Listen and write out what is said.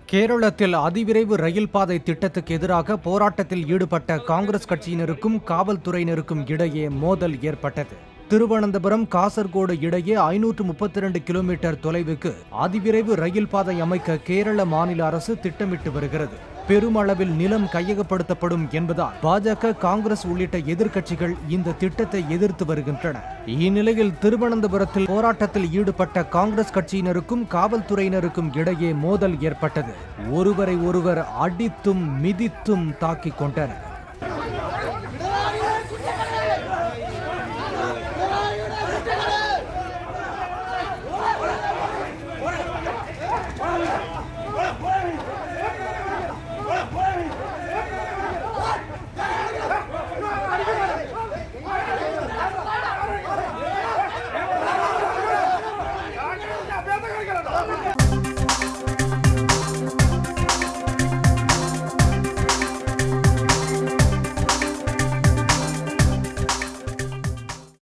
கேரளத்தில் அதிவிரைவு ரயில் பாதை திட்டத்துக்கு எதிராக போராட்டத்தில் ஈடுபட்ட காங்கிரஸ் கட்சியினருக்கும் காவல்துறையினருக்கும் இடையே மோதல் ஏற்பட்டது திருவனந்தபுரம் காசர்கோடு இடையே ஐநூற்று முப்பத்தி ரெண்டு கிலோமீட்டர் தொலைவுக்கு அதிவிரைவு ரயில் பாதை அமைக்க கேரள மாநில அரசு திட்டமிட்டு வருகிறது பெருமளவில் நிலம் கையகப்படுத்தப்படும் என்பதால் பாஜக காங்கிரஸ் உள்ளிட்ட எதிர்க்கட்சிகள் இந்த திட்டத்தை எதிர்த்து வருகின்றன இந்நிலையில் திருவனந்தபுரத்தில் போராட்டத்தில் ஈடுபட்ட காங்கிரஸ் கட்சியினருக்கும் காவல்துறையினருக்கும் இடையே மோதல் ஏற்பட்டது ஒருவரை ஒருவர் அடித்தும் மிதித்தும் தாக்கிக் கொண்டனர்